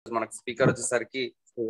మనకు స్పీకర్ వచ్చేసరికి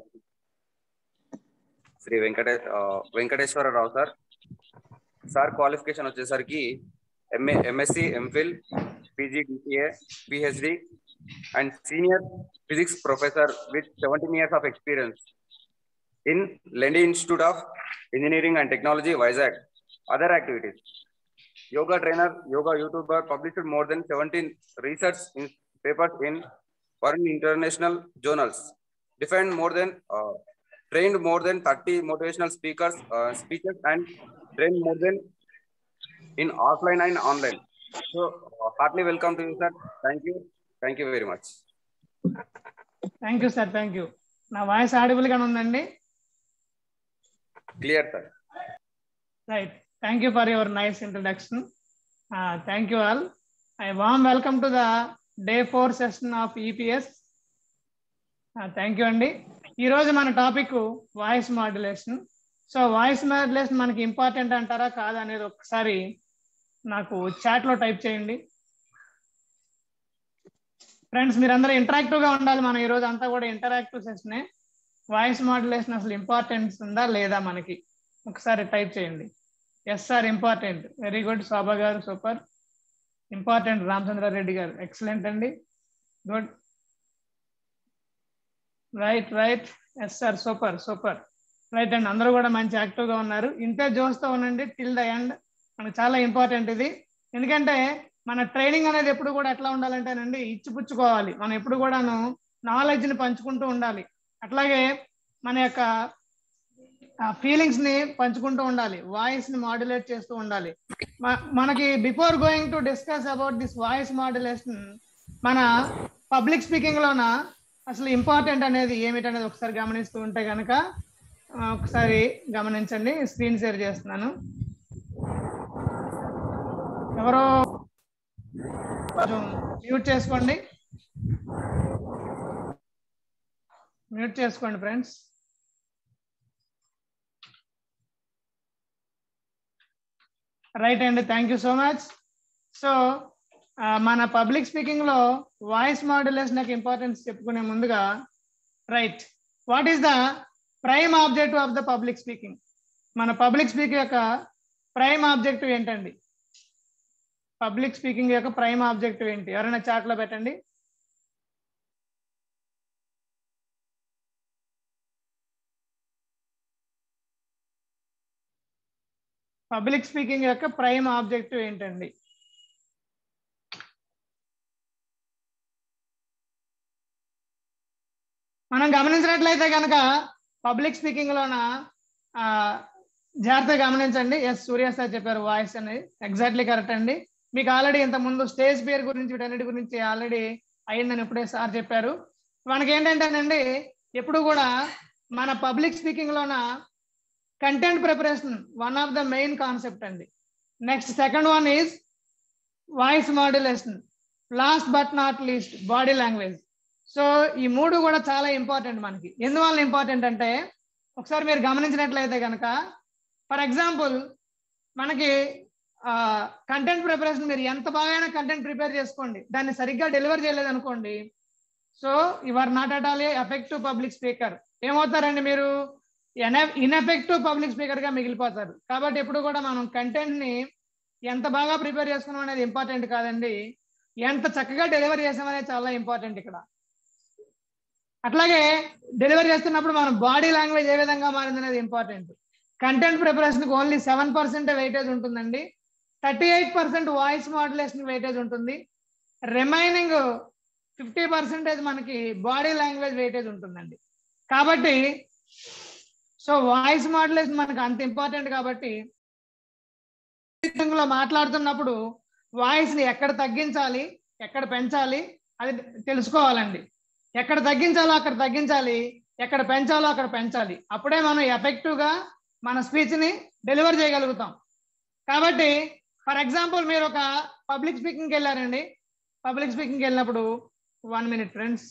శ్రీ వెంకటే ఆ, వెంకటేశ్వరరావు సార్ సార్ క్వాలిఫికేషన్ వచ్చేసరికి MA MSc MPhil PG DCA PhD and senior physics professor with seventeen years of experience in Lendi institute of engineering and technology Vizag other activities yoga trainer, yoga YouTuber, published more than 17 research in papers in foreign international journals. Defined more than, uh, trained more than 30 motivational speakers, uh, speeches, and trained more than in offline and online. So, uh, heartily welcome to you, sir. Thank you. Thank you very much. Thank you sir thank you నా voice audible గానే ఉందండి Clear, sir. Right thank you for your nice introduction thank you all I warm welcome to the day four session of EPS thank you అండి ఈ రోజు మన topic voice modulation so voice modulation మనకి important అంటారా కాదా అనేది ఒకసారి నాకు చాట్ లో టైప్ చేయండి ఫ్రెండ్స్ మీరందరూ ఇంటరాక్టివ్ గా ఉండాలి మనం ఈ రోజు అంతా కూడా ఇంటరాక్టివ్ సెషనే వాయిస్ మాడ్యులేషన్ అసలు ఇంపార్టెన్స్ ఉందా లేదా మనకి ఒకసారి టైప్ చేయండి yes sir important very good Shobha గారు సూపర్ ఇంపార్టెంట్ రామచంద్రారెడ్డి గారు ఎక్సలెంట్ అండి good right right yes sir super super right అండి అందరూ కూడా మంచి యాక్టివ్ గా ఉన్నారు ఇంతే జోస్తో ఉండండి టిల్ ద ఎండ్ మనకు చాలా ఇంపార్టెంట్ ఇది ఎందుకంటే మన ట్రైనింగ్ అనేది ఎప్పుడు కూడా ఎట్లా ఉండాలంటేనండి ఇచ్చిపుచ్చుకోవాలి మనం ఎప్పుడు కూడాను నాలెడ్జ్ ని పంచుకుంటూ ఉండాలి అట్లాగే మన యొక్క ఫీలింగ్స్ ని పంచుకుంటూ ఉండాలి వాయిస్ ని మాడ్యులేట్ చేస్తూ ఉండాలి మ- మనకి before going to discuss about this voice modulation మన పబ్లిక్ స్పీకింగ్ లోన అసలు ఇంపార్టెంట్ అనేది ఏమిటనేది ఒకసారి గమనిస్తూ ఉంటే కనుక ఒకసారి గమనించండి స్క్రీన్ షేర్ చేస్తున్నాను ఎవరో కొంచెం మ్యూట్ చేసుకోండి మ్యూట్ చేసుకోండి ఫ్రెండ్స్ రైట్ అండి thank you so much so మన పబ్లిక్ స్పీకింగ్ లో వాయిస్ మాడ్యులేషన్ యొక్క ఇంపార్టెన్స్ చెప్పుకునే ముందుగా right what is the prime objective of the public speaking మన పబ్లిక్ స్పీకింగ్ యొక్క ప్రైమ్ ఆబ్జెక్టివ్ ఏంటండి పబ్లిక్ స్పీకింగ్ యొక్క ప్రైమ్ ఆబ్జెక్టివ్ ఏంటి ఎవరైనా చాట్ లో పెట్టండి పబ్లిక్ స్పీకింగ్ యొక్క ప్రైమ్ ఆబ్జెక్టివ్ ఏంటండి మనం గమనించినట్లయితే కనుక పబ్లిక్ స్పీకింగ్ లోన ఆ, జాగ్రత్తగా గమనించండి ఎస్ సూర్య సార్ చెప్పారు వాయిస్ అనేది ఎగ్జాక్ట్లీ కరెక్ట్ అండి మీకు ఆల్రెడీ ఇంత ముందు స్టేజ్ పేర్ గురించి వీటన్నిటి గురించి ఆల్రెడీ అయిందని ఇప్పుడే సార్ చెప్పారు మనకి ఏంటంటేనండి ఎప్పుడు కూడా మన పబ్లిక్ స్పీకింగ్ లోన content preparation one of the main concept అండి next second one is voice modulation last but not least body language so ఈ మూడు కూడా చాలా ఇంపార్టెంట్ మనకి ఎందువల్ల ఇంపార్టెంట్ అంటే ఒకసారి మీరు గమనించినట్లయితే కనుక ఫర్ ఎగ్జాంపుల్ మనకి కంటెంట్ ప్రిపరేషన్ మీరు ఎంత బాగా కంటెంట్ ప్రిపేర్ చేసుకోండి దాన్ని సరిగ్గా డెలివర్ చేయలేదు అనుకోండి so are not at all effective public speaker ఏమవుతారండి మీరు ఇన్ఎఫెక్టివ్ పబ్లిక్ స్పీకర్ గా మిగిలిపోతారు కాబట్టి ఎప్పుడు కూడా మనం కంటెంట్ ని ఎంత బాగా ప్రిపేర్ చేసుకున్నాం అనేది ఇంపార్టెంట్ కాదండి ఎంత చక్కగా డెలివరీ చేసామనేది చాలా ఇంపార్టెంట్ ఇక్కడ అట్లాగే డెలివరీ చేస్తున్నప్పుడు మనం బాడీ లాంగ్వేజ్ ఏ విధంగా మారింది అనేది important content preparation only seven percent weightage ఉంటుందండి thirty eight percent voice modulation weightage ఉంటుంది రిమైనింగ్ ఫిఫ్టీ పర్సెంటేజ్ మనకి బాడీ లాంగ్వేజ్ వెయిటేజ్ ఉంటుందండి కాబట్టి సో వాయిస్ మాడ్యులేషన్ మనకు అంత ఇంపార్టెంట్ కాబట్టి లో మాట్లాడుతున్నప్పుడు వాయిస్ ని ఎక్కడ తగ్గించాలి ఎక్కడ పెంచాలి అది తెలుసుకోవాలండి ఎక్కడ తగ్గించాలో అక్కడ తగ్గించాలి ఎక్కడ పెంచాలో అక్కడ పెంచాలి అప్పుడే మనం ఎఫెక్టివ్ గా మన స్పీచ్ ని డెలివర్ చేయగలుగుతాం కాబట్టి ఫర్ ఎగ్జాంపుల్ మీరు ఒక పబ్లిక్ స్పీకింగ్కి వెళ్ళారండి పబ్లిక్ స్పీకింగ్కి వెళ్ళినప్పుడు వన్ మినిట్ ఫ్రెండ్స్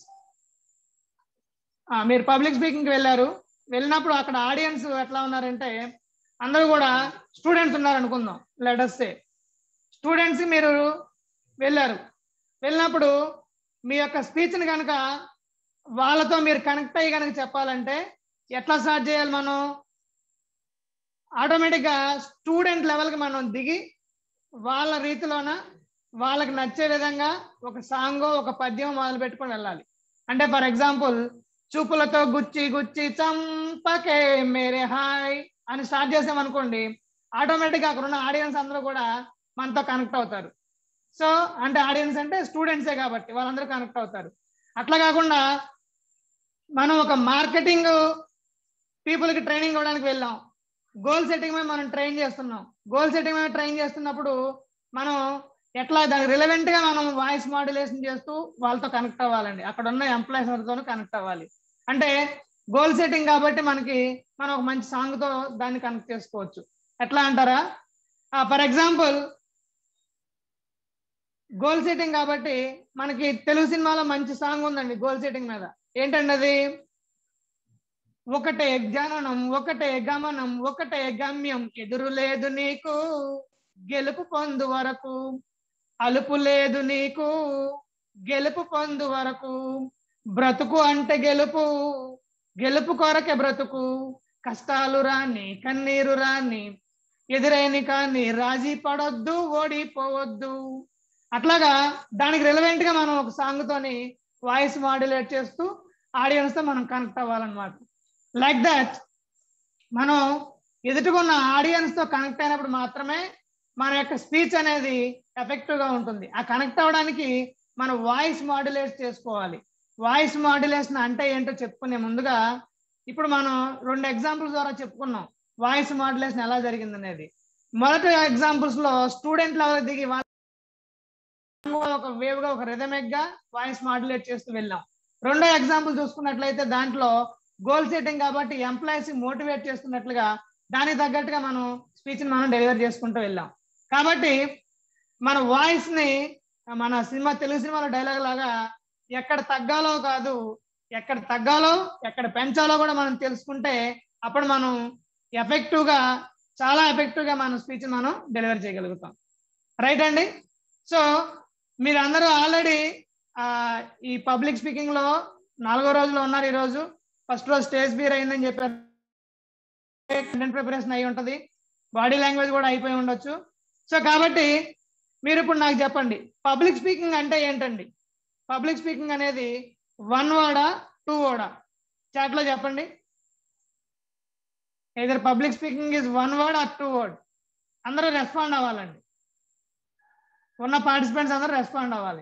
మీరు పబ్లిక్ స్పీకింగ్కి వెళ్ళారు వెళ్ళినప్పుడు అక్కడ ఆడియన్స్ ఎట్లా ఉన్నారంటే అందరూ కూడా స్టూడెంట్స్ ఉన్నారు అనుకుందాం లెటర్సే స్టూడెంట్స్ మీరు వెళ్ళారు వెళ్ళినప్పుడు మీ యొక్క స్పీచ్ని కనుక వాళ్ళతో మీరు కనెక్ట్ అయ్యి కనుక చెప్పాలంటే ఎట్లా స్టార్ట్ చేయాలి మనం ఆటోమేటిక్ గా స్టూడెంట్ లెవెల్ కి మనం దిగి వాళ్ళ రీతిలోన వాళ్ళకి నచ్చే విధంగా ఒక సాంగ్ ఒక పద్యం మొదలు పెట్టుకొని వెళ్ళాలి అంటే ఫర్ ఎగ్జాంపుల్ చూపులతో గుచ్చి గుచ్చి చంపకే మేరే హాయ్ అని స్టార్ట్ చేసామనుకోండి ఆటోమేటిక్ గా అక్కడ ఉన్న ఆడియన్స్ అందరూ కూడా మనతో కనెక్ట్ అవుతారు సో అంటే ఆడియన్స్ అంటే స్టూడెంట్సే కాబట్టి వాళ్ళందరూ కనెక్ట్ అవుతారు అట్లా కాకుండా మనం ఒక మార్కెటింగ్ పీపుల్కి ట్రైనింగ్ ఇవ్వడానికి వెళ్ళాం గోల్ సెట్టింగ్ మీద మనం ట్రైన్ చేస్తున్నాం గోల్ సెట్టింగ్ మీద ట్రైన్ చేస్తున్నప్పుడు మనం ఎట్లా దానికి రిలవెంట్ గా మనం వాయిస్ మాడ్యులేషన్ చేస్తూ వాళ్ళతో కనెక్ట్ అవ్వాలండి అక్కడ ఉన్న ఎంప్లాయీస్ తో కనెక్ట్ అవ్వాలి అంటే గోల్ సెట్టింగ్ కాబట్టి మనకి మనం ఒక మంచి సాంగ్ తో దాన్ని కనెక్ట్ చేసుకోవచ్చు ఎట్లా అంటారా ఫర్ ఎగ్జాంపుల్ గోల్ సెట్టింగ్ కాబట్టి మనకి తెలుగు సినిమాలో మంచి సాంగ్ ఉందండి గోల్ సెట్టింగ్ మీద ఏంటండి అది ఒకటే గమనం ఒకటే గమనం ఒకటే గమ్యం ఎదురు లేదు నీకు గెలుపు పొందు వరకు అలుపు లేదు నీకు గెలుపు పొందు వరకు బ్రతుకు అంటే గెలుపు గెలుపు కొరకే బ్రతుకు కష్టాలు రాని కన్నీరు రాని ఎదురైన కానీ రాజీ పడొద్దు ఓడిపోవద్దు అట్లాగా దానికి రిలవెంట్ గా మనం ఒక సాంగ్ తోని వాయిస్ మాడ్యులేట్ చేస్తూ ఆడియన్స్ తో మనం కనెక్ట్ అవ్వాలన్నమాట లైక్ దట్ మనం ఎదుటికున్న ఆడియన్స్ తో కనెక్ట్ అయినప్పుడు మాత్రమే మన యొక్క స్పీచ్ అనేది ఎఫెక్టివ్ గా ఉంటుంది ఆ కనెక్ట్ అవ్వడానికి మనం వాయిస్ మాడ్యులేట్ చేసుకోవాలి వాయిస్ మాడ్యులేషన్ అంటే ఏంటో చెప్పుకునే ముందుగా ఇప్పుడు మనం రెండు ఎగ్జాంపుల్స్ ద్వారా చెప్పుకున్నాం వాయిస్ మాడ్యులేషన్ ఎలా జరిగింది అనేది మొదటి ఎగ్జాంపుల్స్ లో స్టూడెంట్ లెవెల్ దిగి వాళ్ళ ఒక వేవ్ గా ఒక రిథమిక్ గా వాయిస్ మాడ్యులేట్ చేస్తూ వెళ్ళాం రెండో ఎగ్జాంపుల్ చూసుకున్నట్లయితే దాంట్లో గోల్ సెట్టింగ్ కాబట్టి ఎంప్లాయీస్ మోటివేట్ చేస్తున్నట్లుగా దానికి తగ్గట్టుగా మనం స్పీచ్ మనం డెలివర్ చేసుకుంటూ వెళ్ళాం కాబట్టి మన వాయిస్ ని మన సినిమా తెలుగు సినిమాలో డైలాగ్ లాగా ఎక్కడ తగ్గాలో కాదు ఎక్కడ తగ్గాలో ఎక్కడ పెంచాలో కూడా మనం తెలుసుకుంటే అప్పుడు మనం ఎఫెక్టివ్ గా చాలా ఎఫెక్టివ్ గా మన స్పీచ్ మనం డెలివర్ చేయగలుగుతాం రైట్ అండి సో మీరందరూ ఆల్రెడీ ఈ పబ్లిక్ స్పీకింగ్ లో నాలుగో రోజులో ఉన్నారు ఈ రోజు ఫస్ట్ రోజు స్టేజ్ బీర్ అయిందని చెప్పారు కంటెంట్ ప్రిపరేషన్ అయి ఉంటది బాడీ లాంగ్వేజ్ కూడా అయిపోయి ఉండొచ్చు సో కాబట్టి మీరు ఇప్పుడు నాకు చెప్పండి పబ్లిక్ స్పీకింగ్ అంటే ఏంటండి పబ్లిక్ స్పీకింగ్ అనేది వన్ వర్డా టూ వర్డా చాట్లో చెప్పండి either public speaking is one word or two word అందరూ రెస్పాండ్ అవ్వాలండి ఉన్న పార్టిసిపెంట్స్ అందరూ రెస్పాండ్ అవ్వాలి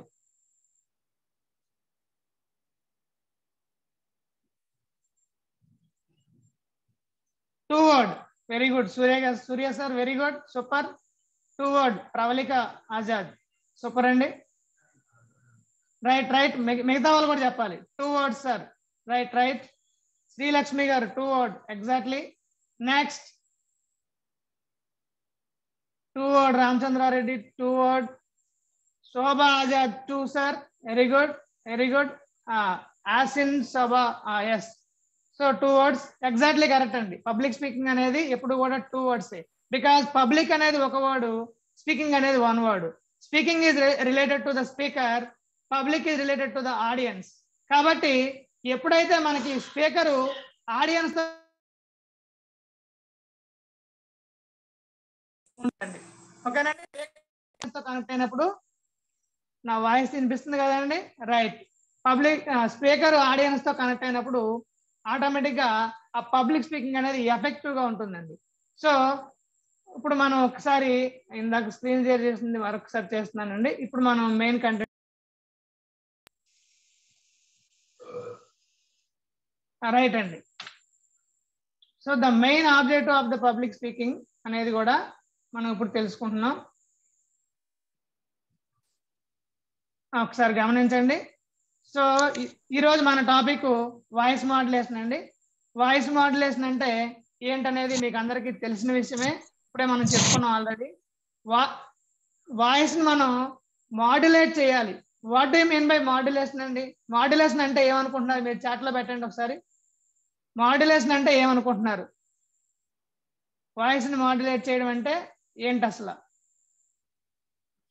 two word very good Surya Surya sir very good super two word Pravalika Azad super అండి రైట్ రైట్ మిగతా వాళ్ళు కూడా చెప్పాలి two words sir right right Srilakshmi గారు two word exactly next two word Ramachandra Reddy two word Shobha Azad two sir very good very good Asin Shobha yes so two words exactly correct అండి public speaking అనేది ఎప్పుడు కూడా టూ వర్డ్స్ బికాస్ పబ్లిక్ అనేది ఒక word speaking అనేది one word speaking is related to the speaker public is related to the audience కాబట్టి ఎప్పుడైతే మనకి స్పీకరు ఆడియన్స్ ఓకేనండి కనెక్ట్ అయినప్పుడు నా వాయిస్ వినిపిస్తుంది కదండి రైట్ పబ్లిక్ స్పీకర్ ఆడియన్స్ తో కనెక్ట్ అయినప్పుడు ఆటోమేటిక్ గా ఆ పబ్లిక్ స్పీకింగ్ అనేది ఎఫెక్టివ్ గా ఉంటుందండి సో ఇప్పుడు మనం ఒకసారి ఇందాక స్క్రీన్ షేర్ చేసింది మరొకసారి చేస్తున్నానండి ఇప్పుడు మనం మెయిన్ కంటెంట్ రైట్ అండి so the main objective of the public speaking అనేది కూడా మనం ఇప్పుడు తెలుసుకుంటున్నాం ఒకసారి గమనించండి సో ఈరోజు మన టాపిక్ వాయిస్ మాడ్యులేషన్ అండి వాయిస్ మాడ్యులేషన్ అంటే ఏంటనేది మీకు అందరికీ తెలిసిన విషయమే ఇప్పుడే మనం చెప్పుకున్నాం ఆల్రెడీ వా వాయిస్ ని మనం మాడ్యులేట్ చేయాలి what do mean by modulation అండి మాడ్యులేషన్ అంటే ఏమనుకుంటున్నారు మీరు చాట్లో పెట్టండి ఒకసారి మాడ్యులేషన్ అంటే ఏమనుకుంటున్నారు వాయిస్ ని మాడ్యులేట్ చేయడం అంటే ఏంటి అసలు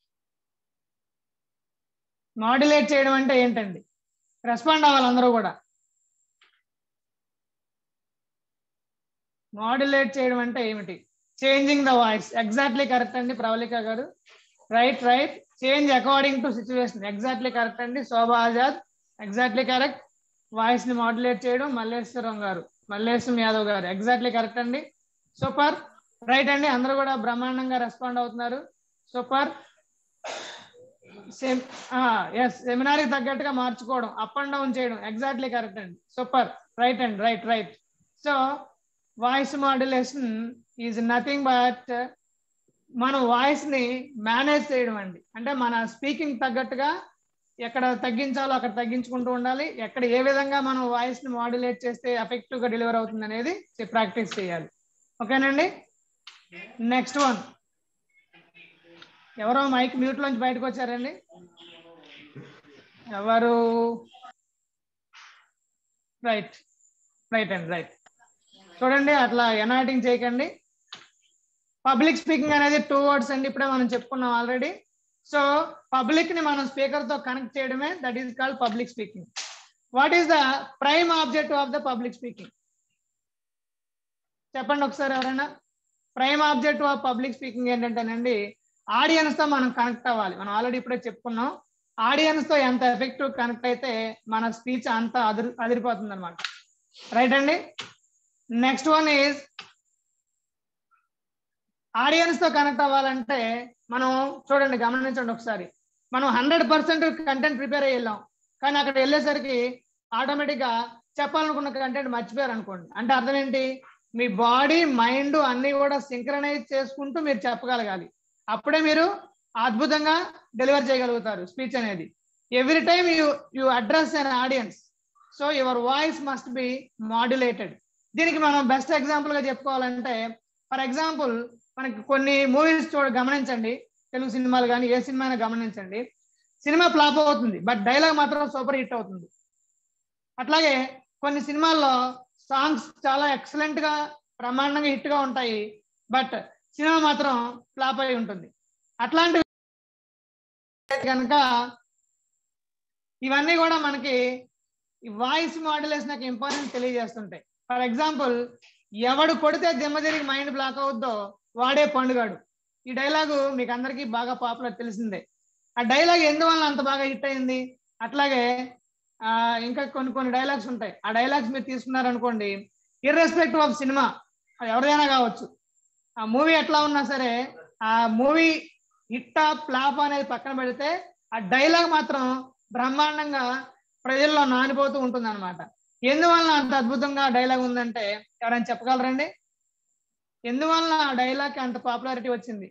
మాడ్యులేట్ చేయడం అంటే ఏంటండి రెస్పాండ్ అవ్వాలి అందరూ కూడా మాడ్యులేట్ చేయడం అంటే ఏమిటి changing the voice exactly correct అండి ప్రవళిక గారు right right change according to situation exactly correct అండి Shobha Azad exactly correct voice ని మాడ్యులేట్ చేయడం మల్లేశ్వరం గారు మల్లేశ్వరం యాదవ్ గారు ఎగ్జాక్ట్లీ కరెక్ట్ అండి సూపర్ రైట్ అండి అందరూ కూడా బ్రహ్మాండంగా రెస్పాండ్ అవుతున్నారు సూపర్ ఎస్ సెమినార్ కి తగ్గట్టుగా మార్చుకోవడం అప్ అండ్ డౌన్ చేయడం ఎగ్జాక్ట్లీ కరెక్ట్ అండి సూపర్ రైట్ అండి right right so voice modulation is nothing but మన వాయిస్ ని మేనేజ్ చేయడం అండి అంటే మన స్పీకింగ్ తగ్గట్టుగా ఎక్కడ తగ్గించాలో అక్కడ తగ్గించుకుంటూ ఉండాలి ఎక్కడ ఏ విధంగా మనం వాయిస్ ని మాడ్యులేట్ చేస్తే ఎఫెక్టివ్ గా డెలివర్ అవుతుంది అనేది ప్రాక్టీస్ చేయాలి ఓకేనండి నెక్స్ట్ వన్ ఎవరో మైక్ మ్యూట్ లోంచి బయటకు వచ్చారండి ఎవరు రైట్ రైట్ అండి రైట్ చూడండి అట్లా ఎనాటింగ్ చేయకండి పబ్లిక్ స్పీకింగ్ అనేది టూ వర్డ్స్ అండి ఇప్పుడే మనం చెప్పుకున్నాం ఆల్రెడీ సో పబ్లిక్ ని మనం స్పీకర్ తో కనెక్ట్ చేయడమే that is called public speaking what is the prime objective of the public speaking చెప్పండి ఒకసారి ఎవరైనా prime objective of public speaking ఏంటంటేనండి ఆడియన్స్ తో మనం కనెక్ట్ అవ్వాలి మనం ఆల్రెడీ ఇప్పుడే చెప్పుకున్నాం ఆడియన్స్ తో ఎంత ఎఫెక్టివ్ కనెక్ట్ అయితే మన స్పీచ్ అంత అదిరి అదిరిపోతుంది అనమాట రైట్ అండి నెక్స్ట్ వన్ ఈజ్ ఆడియన్స్ తో కనెక్ట్ అవ్వాలంటే మనం చూడండి గమనించండి ఒకసారి మనం హండ్రెడ్ పర్సెంట్ కంటెంట్ ప్రిపేర్ అయ్యి వెళ్ళాం కానీ అక్కడ వెళ్ళేసరికి ఆటోమేటిక్ గా చెప్పాలనుకున్న కంటెంట్ మర్చిపోయారు అనుకోండి అంటే అర్థం ఏంటి మీ బాడీ మైండ్ అన్ని కూడా సింక్రనైజ్ చేసుకుంటూ మీరు చెప్పగలగాలి అప్పుడే మీరు అద్భుతంగా డెలివర్ చేయగలుగుతారు స్పీచ్ అనేది every time you you address an audience so your voice must be modulated దీనికి మనం బెస్ట్ ఎగ్జాంపుల్ గా చెప్పుకోవాలంటే ఫర్ ఎగ్జాంపుల్ మనకి కొన్ని మూవీస్ చూడ గమనించండి తెలుగు సినిమాలు కానీ ఏ సినిమా అయినా గమనించండి సినిమా ఫ్లాప్ అవుతుంది బట్ డైలాగ్ మాత్రం సూపర్ హిట్ అవుతుంది అట్లాగే కొన్ని సినిమాల్లో సాంగ్స్ చాలా ఎక్సలెంట్ గా బ్రహ్మాండంగా హిట్ గా ఉంటాయి బట్ సినిమా మాత్రం ఫ్లాప్ అయి ఉంటుంది అట్లాంటి కనుక ఇవన్నీ కూడా మనకి ఈ వాయిస్ మాడ్యులేషన్ యొక్క ఇంపార్టెన్స్ తెలియజేస్తుంటాయి ఫర్ ఎగ్జాంపుల్ ఎవడు కొడితే దిమ్మ తిరిగి మైండ్ బ్లాక్ అవుద్దో వాడే పండుగాడు ఈ డైలాగు మీకు అందరికీ బాగా పాపులర్ తెలిసిందే ఆ డైలాగ్ ఎందువల్ల అంత బాగా హిట్ అయింది అట్లాగే ఆ ఇంకా కొన్ని కొన్ని డైలాగ్స్ ఉంటాయి ఆ డైలాగ్స్ మీరు తీసుకున్నారనుకోండి ఇర్రెస్పెక్టివ్ ఆఫ్ సినిమా అది ఎవరిదైనా కావచ్చు ఆ మూవీ ఎట్లా ఉన్నా సరే ఆ మూవీ హిట్ ఫ్లాప్ అనేది పక్కన పెడితే ఆ డైలాగ్ మాత్రం బ్రహ్మాండంగా ప్రజల్లో నానిపోతూ ఉంటుంది అనమాట ఎందువల్ల అంత అద్భుతంగా డైలాగ్ ఉందంటే ఎవరైనా చెప్పగలరండి ఎందువల్ల ఆ డైలాగ్ అంత పాపులారిటీ వచ్చింది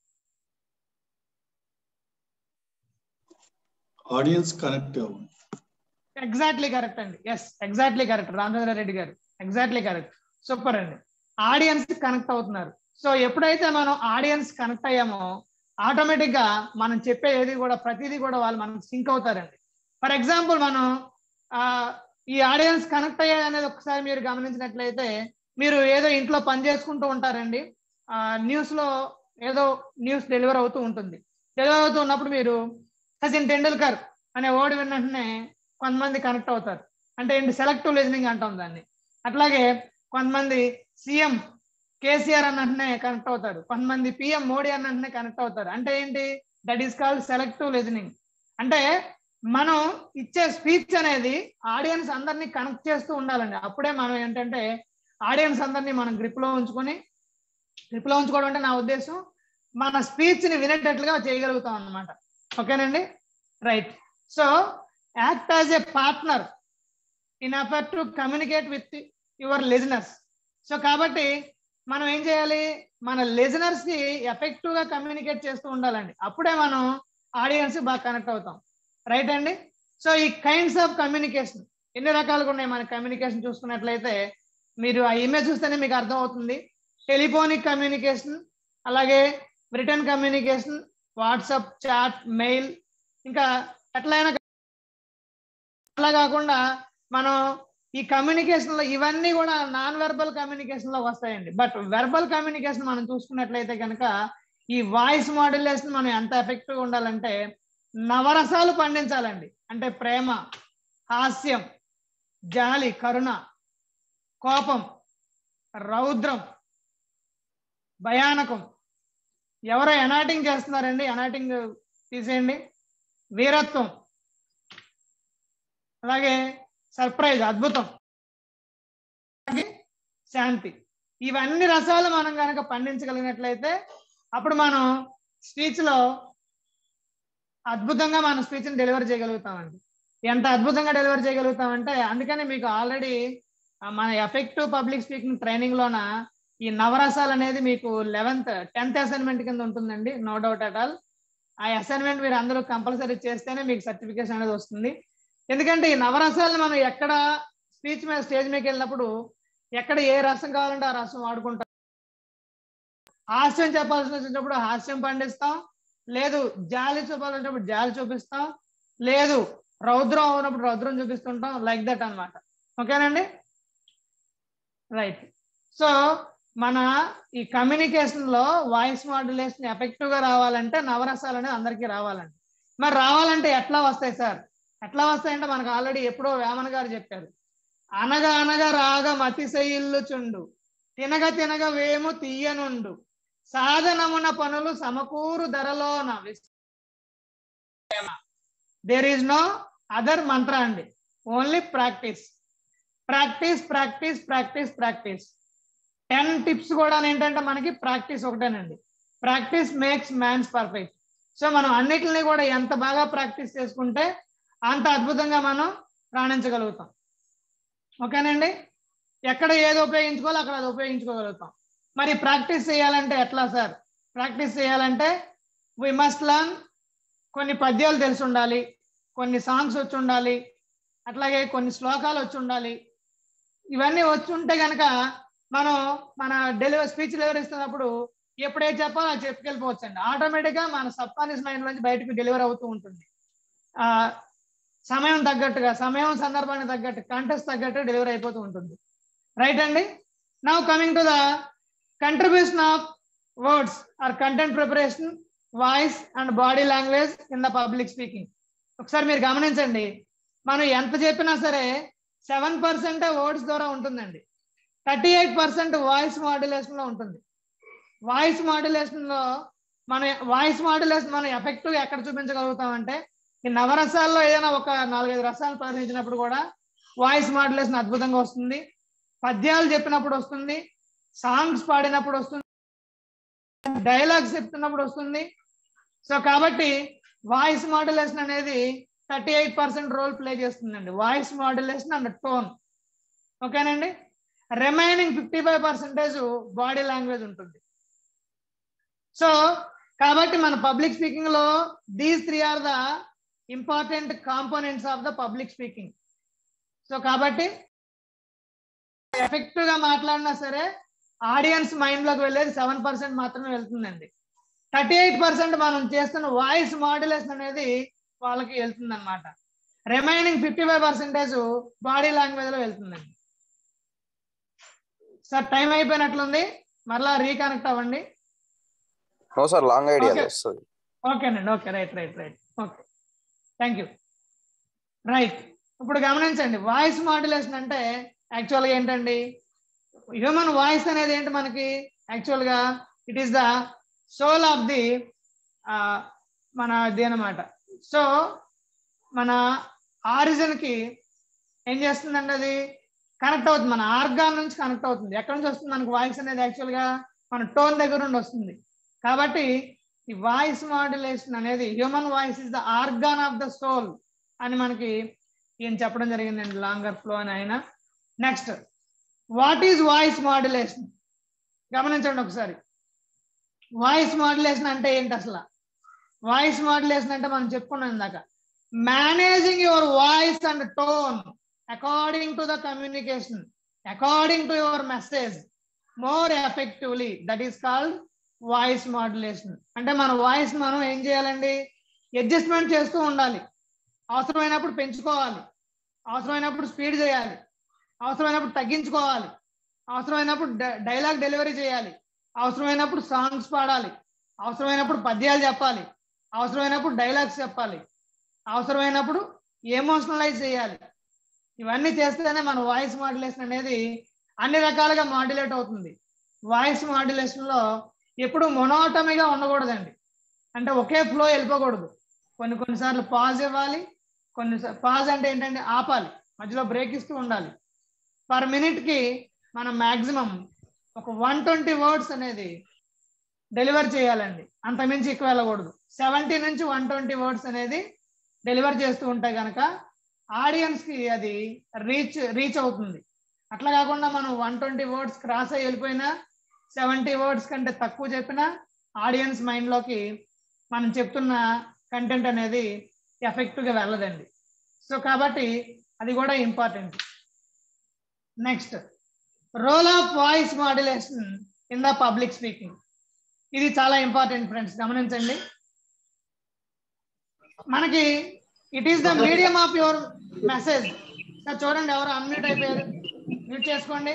ఆడియన్స్ కనెక్ట్ అవ్వండి ఎగ్జాక్ట్లీ కరెక్ట్ అండి yes exactly correct Ramachandra Reddy గారు ఎగ్జాక్ట్లీ కరెక్ట్ సూపర్ అండి ఆడియన్స్ కనెక్ట్ అవుతున్నారు సో ఎప్పుడైతే మనం ఆడియన్స్ కనెక్ట్ అయ్యామో ఆటోమేటిక్ గా మనం చెప్పే ఏది కూడా ప్రతిదీ కూడా వాళ్ళు మనకు సింక్ అవుతారండి ఫర్ ఎగ్జాంపుల్ మనం ఆ ఈ ఆడియన్స్ కనెక్ట్ అయ్యాయి అనేది ఒకసారి మీరు గమనించినట్లయితే మీరు ఏదో ఇంట్లో పని చేసుకుంటూ ఉంటారండి ఆ న్యూస్ లో ఏదో న్యూస్ డెలివర్ అవుతూ ఉంటుంది డెలివర్ అవుతూ ఉన్నప్పుడు మీరు సచిన్ టెండూల్కర్ అనే వర్డ్ విన్న వెంటనే కొంతమంది కనెక్ట్ అవుతారు అంటే ఏంటి సెలెక్టివ్ లిజనింగ్ అంటాం దాన్ని అట్లాగే కొంతమంది సీఎం కేసీఆర్ అన్నట్టునే కనెక్ట్ అవుతారు కొంతమంది పిఎం మోడీ అన్నట్టునే కనెక్ట్ అవుతారు అంటే ఏంటి that is called selective listening అంటే మనం ఇచ్చే స్పీచ్ అనేది ఆడియన్స్ అందరినీ కనెక్ట్ చేస్తూ ఉండాలండి అప్పుడే మనం ఏంటంటే ఆడియన్స్ అందరినీ మనం గ్రిప్ లో ఉంచుకొని గ్రిప్ లో ఉంచుకోవడం అంటే నా ఉద్దేశం మన స్పీచ్ ని వినేటట్లుగా చేయగలుగుతాం అన్నమాట ఓకేనండి right so act as a partner in affair to communicate with your listeners so కాబట్టి మనం ఏం చేయాలి మన లిజనర్స్ కి ఎఫెక్టివ్ గా కమ్యూనికేట్ చేస్తూ ఉండాలండి అప్పుడే మనం ఆడియన్స్ బాగా కనెక్ట్ అవుతాం రైట్ అండి సో ఈ కైండ్స్ ఆఫ్ కమ్యూనికేషన్ ఎన్ని రకాలుగా ఉన్నాయి మన కమ్యూనికేషన్ చూసుకున్నట్లయితే మీరు ఆ ఇమేజ్ చూస్తేనే మీకు అర్థం అవుతుంది టెలిఫోనిక్ కమ్యూనికేషన్ అలాగే return communication WhatsApp chat mail ఇంకా ఎట్లయినా అట్లా కాకుండా మనం ఈ కమ్యూనికేషన్ లో ఇవన్నీ కూడా నాన్ వెర్బల్ కమ్యూనికేషన్ లో వస్తాయండి బట్ వెర్బల్ కమ్యూనికేషన్ మనం చూసుకున్నట్లయితే కనుక ఈ వాయిస్ మాడ్యులేషన్ మనం ఎంత ఎఫెక్టివ్ ఉండాలంటే నవరసాలు పండించాలండి అంటే ప్రేమ హాస్యం జాలి కరుణ కోపం రౌద్రం భయానకం ఎవరో ఎనాటింగ్ చేస్తున్నారండి ఎనాటింగ్ తీసేయండి వీరత్వం అలాగే సర్ప్రైజ్ అద్భుతం అలాగే శాంతి ఇవన్నీ రసాలు మనం కనుక పండించగలిగినట్లయితే అప్పుడు మనం స్పీచ్ లో అద్భుతంగా మన స్పీచ్ ని డెలివర్ చేయగలుగుతామండి ఎంత అద్భుతంగా డెలివర్ చేయగలుగుతామంటే అందుకని మీకు ఆల్రెడీ మన ఎఫెక్టివ్ పబ్లిక్ స్పీకింగ్ ట్రైనింగ్ లోన ఈ నవరసాలు అనేది మీకు లెవెన్త్ టెన్త్ అసైన్మెంట్ కింద ఉంటుందండి నో డౌట్ అట్ ఆల్ ఆ అసైన్మెంట్ మీరు అందరూ కంపల్సరీ చేస్తేనే మీకు సర్టిఫికేషన్ అనేది వస్తుంది ఎందుకంటే ఈ నవరసాలను మనం ఎక్కడ స్పీచ్ మీద స్టేజ్ మీదకి వెళ్ళినప్పుడు ఎక్కడ ఏ రసం కావాలంటే ఆ రసం వాడుకుంటాం హాస్యం చెప్పాల్సి వచ్చినప్పుడు హాస్యం పండిస్తాం లేదు జాలి చూపాలన్నప్పుడు జాలి చూపిస్తాం లేదు రౌద్రం అవునప్పుడు రౌద్రం చూపిస్తుంటాం లైక్ దట్ అన్నమాట ఓకేనండి రైట్ సో మన ఈ కమ్యూనికేషన్ లో వాయిస్ మాడ్యులేషన్ ఎఫెక్టివ్ గా రావాలంటే నవరసాలు అనేది అందరికీ రావాలండి మరి రావాలంటే ఎట్లా వస్తాయి సార్ ఎట్లా వస్తాయంటే మనకు ఆల్రెడీ ఎప్పుడో వేమన గారు చెప్పారు అనగా అనగా రాగం అతిశయిల్లుచుండు తినగ తినగ వేము తీయనుండు సాధనమున పనులు సమకూరు ధరలోన there is no other mantra అండి only practice practice practice practice practice ten tips కూడా ఏంటంటే మనకి ప్రాక్టీస్ ఒకటేనండి practice makes mans perfect so మనం అన్నిటిని కూడా ఎంత బాగా ప్రాక్టీస్ చేసుకుంటే అంత అద్భుతంగా మనం రాణించగలుగుతాం ఓకేనండి ఎక్కడ ఏది ఉపయోగించుకోవాలో అక్కడ అది ఉపయోగించుకోగలుగుతాం మరి ప్రాక్టీస్ చేయాలంటే ఎట్లా సార్ ప్రాక్టీస్ చేయాలంటే వి మస్ట్ లర్న్ కొన్ని పద్యాలు తెలిసి ఉండాలి కొన్ని సాంగ్స్ వచ్చి ఉండాలి అట్లాగే కొన్ని శ్లోకాలు వచ్చి ఉండాలి ఇవన్నీ వచ్చి ఉంటే కనుక మనం మన డెలివరీ స్పీచ్ డెలివరీ ఇస్తున్నప్పుడు ఎప్పుడే చెప్పాలో అది చెప్పుకెళ్ళిపోవచ్చు అండి ఆటోమేటిక్గా మన సబ్కాన్షియస్ మైండ్ నుంచి బయటకు డెలివరీ అవుతూ ఉంటుంది ఆ సమయం తగ్గట్టుగా సమయం సందర్భానికి తగ్గట్టు కంటెస్ట్ తగ్గట్టు డెలివరీ అయిపోతూ ఉంటుంది రైట్ అండి now coming to the contribution of words or content preparation voice and body language in the public speaking ఒకసారి మీరు గమనించండి మనం ఎంత చెప్పినా సరే సెవెన్ పర్సెంట్ వర్డ్స్ ద్వారా ఉంటుందండి thirty eight percent voice modulation లో ఉంటుంది వాయిస్ మాడ్యులేషన్ లో మన వాయిస్ మాడ్యులేషన్ మనం ఎఫెక్టివ్ ఎక్కడ చూపించగలుగుతామంటే ఈ నవరసాల్లో ఏదైనా ఒక నాలుగైదు రసాలు ప్రదర్శించినప్పుడు కూడా వాయిస్ మాడ్యులేషన్ అద్భుతంగా వస్తుంది పద్యాలు చెప్పినప్పుడు వస్తుంది సాంగ్స్ పాడినప్పుడు వస్తుంది డైలాగ్స్ చెప్తున్నప్పుడు వస్తుంది సో కాబట్టి వాయిస్ మాడ్యులేషన్ అనేది thirty eight percent role play చేస్తుందండి వాయిస్ మాడ్యులేషన్ అండ్ టోన్ ఓకేనండి remaining fifty five percentage body language ఉంటుంది సో కాబట్టి మన పబ్లిక్ స్పీకింగ్ లో these three are the important components of the public speaking so కాబట్టి effective గా మాట్లాడినా సరే ఆడియన్స్ మైండ్ లోకి వెళ్ళేది సెవెన్ పర్సెంట్ మాత్రమే వెళ్తుందండి థర్టీ ఎయిట్ పర్సెంట్ మనం చేస్తున్న వాయిస్ మాడ్యులేషన్ అనేది వాళ్ళకి వెళ్తుంది అనమాట remaining fifty five percentage body language లో వెళ్తుందండి సార్ టైం అయిపోయినట్లుంది మరలా రీకనెక్ట్ అవ్వండి no sir long idea Okay. వస్తుంది ఓకేనండి okay right right right okay thank you right ఇప్పుడు గమనించండి వాయిస్ మాడ్యులేషన్ అంటే యాక్చువల్గా ఏంటండి హ్యూమన్ వాయిస్ అనేది ఏంటి మనకి యాక్చువల్గా it is the soul of the మన ఇది అనమాట సో మన ఆరిజిన్ కి ఏం చేస్తుందండి అది కనెక్ట్ అవుతుంది మన ఆర్గాన్ నుంచి కనెక్ట్ అవుతుంది ఎక్కడి నుంచి వస్తుంది మనకి వాయిస్ అనేది యాక్చువల్గా మన టోన్ దగ్గర నుండి వస్తుంది కాబట్టి ఈ వాయిస్ మాడ్యులేషన్ అనేది human voice is the organ of the soul అని మనకి ఈయన చెప్పడం జరిగిందండి లాంగర్ ఫ్లో అని ఆయన next what is voice modulation గమనించండి ఒకసారి వాయిస్ మాడ్యులేషన్ అంటే ఏంటి అసలు వాయిస్ మాడ్యులేషన్ అంటే మనం చెప్పుకున్నాం ఇందాక managing your voice and tone according to the communication according to your message more effectively that is called voice modulation అంటే మన వాయిస్ మనం ఏం చేయాలండి అడ్జస్ట్మెంట్ చేస్తూ ఉండాలి అవసరమైనప్పుడు పెంచుకోవాలి అవసరమైనప్పుడు స్పీడ్ చేయాలి అవసరమైనప్పుడు తగ్గించుకోవాలి అవసరమైనప్పుడు డైలాగ్ డెలివరీ చేయాలి అవసరమైనప్పుడు సాంగ్స్ పాడాలి అవసరమైనప్పుడు పద్యాలు చెప్పాలి అవసరమైనప్పుడు డైలాగ్స్ చెప్పాలి అవసరమైనప్పుడు ఎమోషనలైజ్ చేయాలి ఇవన్నీ చేస్తేనే మన వాయిస్ మాడ్యులేషన్ అనేది అన్ని రకాలుగా మాడ్యులేట్ అవుతుంది వాయిస్ మాడ్యులేషన్ లో ఎప్పుడు మొనోటమిగా ఉండకూడదండి అంటే ఒకే ఫ్లో వెళ్ళిపోకూడదు కొన్ని కొన్నిసార్లు పాజ్ ఇవ్వాలి కొన్ని పాజ్ అంటే ఏంటంటే ఆపాలి మధ్యలో బ్రేక్ ఇస్తూ ఉండాలి పర్ మినిట్ కి మనం మాక్సిమం ఒక వన్ ట్వంటీ వర్డ్స్ అనేది డెలివర్ చేయాలండి అంతమించి ఎక్కువ వెళ్ళకూడదు సెవెంటీ నుంచి వన్ ట్వంటీ వర్డ్స్ అనేది డెలివర్ చేస్తూ ఉంటే కనుక ఆడియన్స్ కి అది రీచ్ రీచ్ అవుతుంది అట్లా కాకుండా మనం వన్ ట్వంటీ వర్డ్స్ క్రాస్ అయ్యి వెళ్ళిపోయినా సెవెంటీ వర్డ్స్ కంటే తక్కువ చెప్పినా ఆడియన్స్ మైండ్ లోకి మనం చెప్తున్న కంటెంట్ అనేది ఎఫెక్టివ్ గా వెళ్ళదండి సో కాబట్టి అది కూడా important next role of voice modulation in the public speaking ఇది చాలా ఇంపార్టెంట్ ఫ్రెండ్స్ గమనించండి మనకి it is the medium of your message చూడండి ఎవరు అన్మ్యూట్ అయిపోయారు మ్యూట్ చేసుకోండి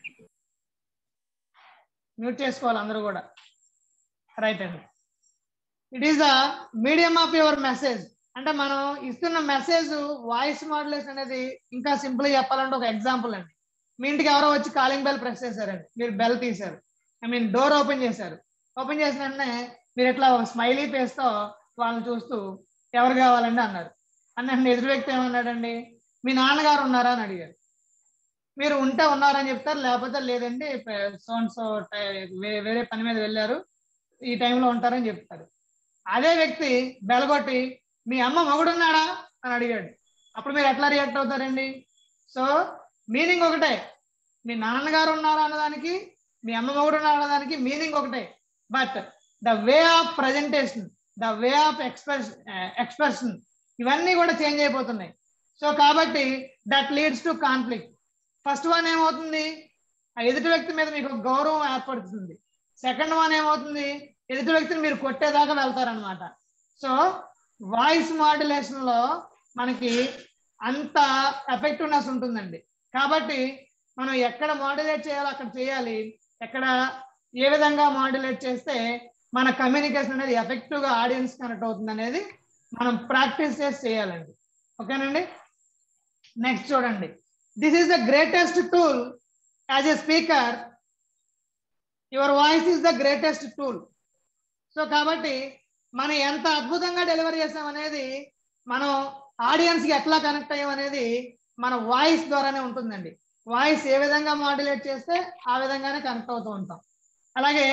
మ్యూట్ చేసుకోవాలి అందరూ కూడా రైట్ అండి it is the medium of your message అంటే మనం ఇస్తున్న మెసేజ్ వాయిస్ మాడ్యులేషన్ అనేది ఇంకా సింపుల్ చెప్పాలంటే ఒక ఎగ్జాంపుల్ అండి మీ ఇంటికి ఎవరో వచ్చి కాలింగ్ బెల్ ప్రెస్ చేశారండి మీరు బెల్ తీశారు ఐ మీన్ డోర్ ఓపెన్ చేశారు ఓపెన్ చేసిన వెంటనే మీరు ఇట్లా ఒక స్మైలీ ఫేస్తో వాళ్ళని చూస్తూ ఎవరు కావాలండి అన్నారు అన్న ఎదురు వ్యక్తి ఏమన్నాడండి మీ నాన్నగారు ఉన్నారా అని అడిగారు మీరు ఉంటే ఉన్నారని చెప్తారు లేకపోతే లేదండి సోన్ సో వేరే పని మీద వెళ్ళారు ఈ టైంలో ఉంటారని చెప్తారు అదే వ్యక్తి బెలగొట్టి మీ అమ్మ మొగుడున్నాడా అని అడిగాడు అప్పుడు మీరు ఎట్లా రియాక్ట్ అవుతారండి సో మీనింగ్ ఒకటే మీ నాన్నగారు ఉన్నారా అన్నదానికి మీ అమ్మ మొగుడు ఉన్నారా అన్నదానికి మీనింగ్ ఒకటే but the way of presentation the way of express expression ఇవన్నీ కూడా చేంజ్ అయిపోతున్నాయి సో కాబట్టి that leads to conflict first one ఏమవుతుంది ఆ ఎదుటి వ్యక్తి మీద మీకు ఒక గౌరవం ఏర్పడుతుంది సెకండ్ వన్ ఏమవుతుంది ఎదుటి వ్యక్తిని మీరు కొట్టేదాకా వెళ్తారనమాట సో వాయిస్ మాడ్యులేషన్ లో మనకి అంత ఎఫెక్టివ్నెస్ ఉంటుందండి కాబట్టి మనం ఎక్కడ మాడ్యులేట్ చేయాలో అక్కడ చేయాలి ఎక్కడ ఏ విధంగా మాడ్యులేట్ చేస్తే మన కమ్యూనికేషన్ అనేది ఎఫెక్టివ్ గా ఆడియన్స్ కనెక్ట్ అవుతుంది అనేది మనం ప్రాక్టీస్ చేసి చేయాలండి ఓకేనండి నెక్స్ట్ చూడండి this is the greatest tool as a speaker your voice is the greatest tool so కాబట్టి మనం ఎంత అద్భుతంగా డెలివరీ చేసాం అనేది మనం ఆడియన్స్ కి ఎట్లా కనెక్ట్ అయ్యాం అనేది మన వాయిస్ ద్వారానే ఉంటుందండి వాయిస్ ఏ విధంగా మాడ్యులేట్ చేస్తే ఆ విధంగానే కనెక్ట్ అవుతూ ఉంటాం అలాగే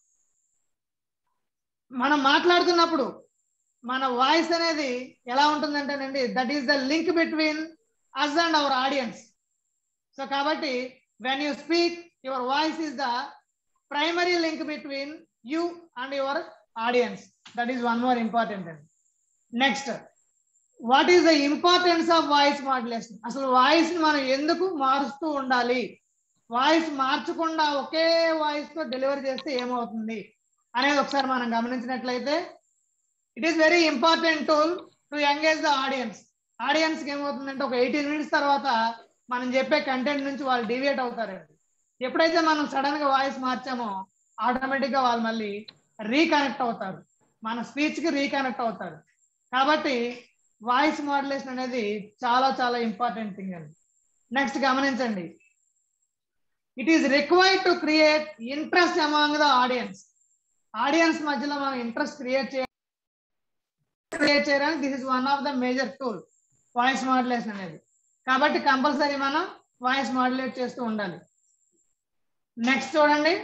మనం మాట్లాడుతున్నప్పుడు మన వాయిస్ అనేది ఎలా ఉంటుందంటేనండి that is the link between us and our audience so కాబట్టి when you speak your voice is the primary link between you and your audience that is one more important అండి next what is the importance of voice modulation అసలు voice మనం ఎందుకు మారుస్తూ ఉండాలి voice మార్చకుండా okay voice తో delivery చేస్తే ఏమవుతుంది అనేది ఒకసారి మనం గమనించినట్లయితే it is very important tool to engage the audience audience కి ఏమవుతుందంటే ఒక ఎయిటీన్ మినిట్స్ తర్వాత మనం చెప్పే కంటెంట్ నుంచి వాళ్ళు డివియేట్ అవుతారండి ఎప్పుడైతే మనం సడన్ గా వాయిస్ మార్చామో ఆటోమేటిక్ గా వాళ్ళు మళ్ళీ రీకనెక్ట్ అవుతారు మన స్పీచ్ కి రీకనెక్ట్ అవుతారు కాబట్టి వాయిస్ మాడ్యులేషన్ అనేది చాలా చాలా ఇంపార్టెంట్ థింగ్ అండి నెక్స్ట్ గమనించండి it is required to create interest among the audience audience మధ్యలో మనం ఇంట్రెస్ట్ క్రియేట్ చేయాలి క్రియేట్ చేయడానికి this is one of the major tool voice modulation అనేది కాబట్టి కంపల్సరీ మనం వాయిస్ మాడ్యులేట్ చేస్తూ ఉండాలి నెక్స్ట్ చూడండి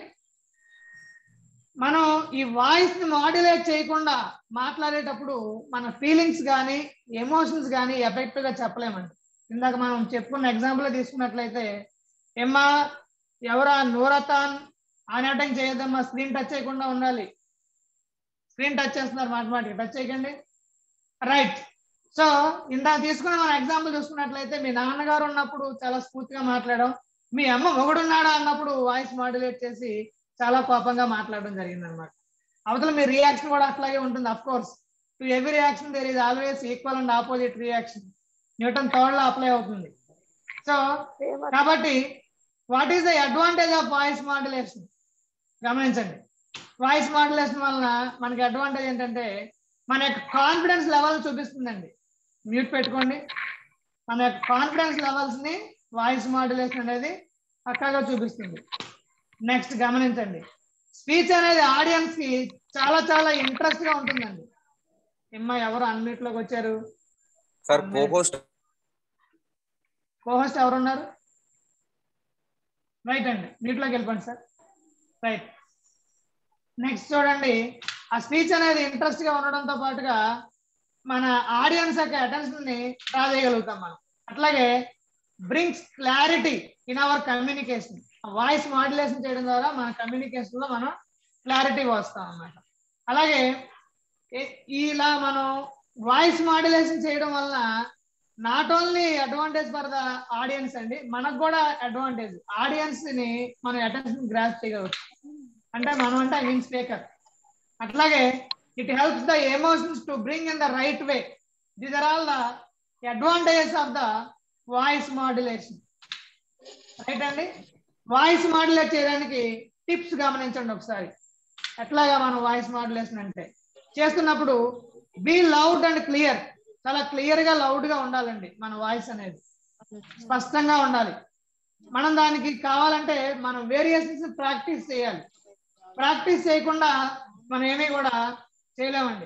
మనం ఈ వాయిస్ ని మాడ్యులేట్ చేయకుండా మాట్లాడేటప్పుడు మన ఫీలింగ్స్ కానీ ఎమోషన్స్ కానీ ఎఫెక్టివ్ గా చెప్పలేమండి ఇందాక మనం చెప్పుకున్న ఎగ్జాంపుల్ తీసుకున్నట్లయితే ఏమ్మా ఎవరా నూరతాన్ ఆనాటం చేయొద్దమ్మా స్క్రీన్ టచ్ చేయకుండా ఉండాలి స్క్రీన్ టచ్ చేస్తున్నారు మాటమాటికి టచ్ చేయకండి రైట్ సో ఇందా తీసుకున్న మన ఎగ్జాంపుల్ చూసుకున్నట్లయితే మీ నాన్నగారు ఉన్నప్పుడు చాలా స్ఫూర్తిగా మాట్లాడడం మీ అమ్మ మొగుడున్నాడా అన్నప్పుడు వాయిస్ మాడ్యులేట్ చేసి చాలా కోపంగా మాట్లాడడం జరిగింది అనమాట అవతల మీ రియాక్షన్ కూడా అట్లాగే ఉంటుంది of course to every reaction there is always equal and opposite reaction Newton third లో అప్లై అవుతుంది సో కాబట్టి what is the advantage of voice modulation గమనించండి వాయిస్ మాడ్యులేషన్ వలన మనకి అడ్వాంటేజ్ ఏంటంటే మన యొక్క కాన్ఫిడెన్స్ లెవెల్ చూపిస్తుందండి మ్యూట్ పెట్టుకోండి మన యొక్క కాన్ఫిడెన్స్ లెవెల్స్ ని వాయిస్ మాడ్యులేషన్ అనేది పక్కాగా చూపిస్తుంది నెక్స్ట్ గమనించండి స్పీచ్ అనేది ఆడియన్స్ కి చాలా చాలా ఇంట్రెస్ట్ గా ఉంటుందండి ఎమ్మా ఎవరు అన్నిట్లోకి వచ్చారు సార్ కోహోస్ట్ కోహోస్ట్ ఎవరున్నారు రైట్ అండి నీటిలోకి వెళ్ళిపోండి సార్ రైట్ నెక్స్ట్ చూడండి ఆ స్పీచ్ అనేది ఇంట్రెస్ట్ గా ఉండడంతో పాటుగా మన ఆడియన్స్ యొక్క అటెన్షన్ ని డ్రా చేయగలుగుతాం మనం అట్లాగే brings clarity in our communication voice modulation చేయడం ద్వారా మన కమ్యూనికేషన్ లో మనం క్లారిటీ వస్తాం అన్నమాట అలాగే ఏ- ఇలా మనం వాయిస్ మాడ్యులేషన్ చేయడం వల్ల not only advantage for the audience అండి మనకు కూడా అడ్వాంటేజ్ ఆడియన్స్ ని మనం అటెన్షన్ గ్రాస్ చేయగలుగుతాం అంటే మనం అంటే ఐ మీన్ స్పీకర్ అట్లాగే it helps the emotions to bring in the right way these are all the advantages of the voice modulation right అండి వాయిస్ మాడ్యులేట్ చేయడానికి టిప్స్ గమనించండి ఒకసారి ఎట్లాగా మనం వాయిస్ మాడ్యులేషన్ అంటే చేస్తున్నప్పుడు బీ లౌడ్ అండ్ క్లియర్ చాలా క్లియర్ గా లౌడ్ గా ఉండాలండి మన వాయిస్ అనేది స్పష్టంగా ఉండాలి మనం దానికి కావాలంటే మనం వేరియేషన్స్ ప్రాక్టీస్ చేయాలి ప్రాక్టీస్ చేయకుండా మనం ఏమీ కూడా చేయలేమండి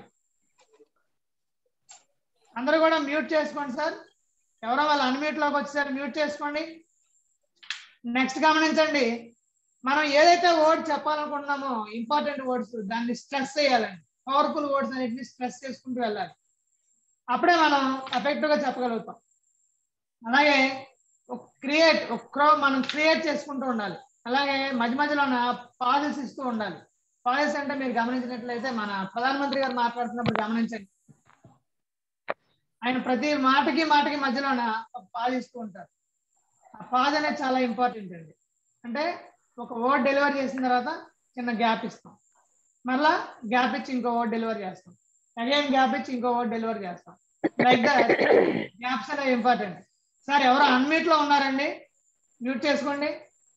అందరూ కూడా మ్యూట్ చేసుకోండి సార్ ఎవరో వాళ్ళు అన్మ్యూట్ లోకి వచ్చేసారు మ్యూట్ చేసుకోండి నెక్స్ట్ గమనించండి మనం ఏదైతే వర్డ్ చెప్పాలనుకుంటున్నామో ఇంపార్టెంట్ వర్డ్స్ దాన్ని స్ట్రెస్ చేయాలండి పవర్ఫుల్ వర్డ్స్ అన్నిటిని స్ట్రెస్ చేసుకుంటూ వెళ్ళాలి అప్పుడే మనం ఎఫెక్టివ్ గా చెప్పగలుగుతాం అలాగే క్రియేట్ ఒక క్రో మనం క్రియేట్ చేసుకుంటూ ఉండాలి అలాగే మధ్య మధ్యలో పాజెస్ ఇస్తూ ఉండాలి పాజెస్ అంటే మీరు గమనించినట్లయితే మన ప్రధానమంత్రి గారు మాట్లాడుతున్నప్పుడు గమనించండి ఆయన ప్రతి మాటకి మాటకి మధ్యలోన ఒక పాజ్ ఇస్తూ ఉంటారు ఆ పాజ్ అనేది చాలా ఇంపార్టెంట్ అండి అంటే ఒక వర్డ్ డెలివరీ చేసిన తర్వాత చిన్న గ్యాప్ ఇస్తాం మళ్ళా గ్యాప్ ఇచ్చి ఇంకో వర్డ్ డెలివరీ చేస్తాం అగైన్ గ్యాప్ ఇచ్చి ఇంకో వర్డ్ డెలివరీ చేస్తాం లైక్ దట్ గ్యాప్స్ అనేవి ఇంపార్టెంట్ సార్ ఎవరు అన్మ్యూట్ లో ఉన్నారండి మ్యూట్ చేసుకోండి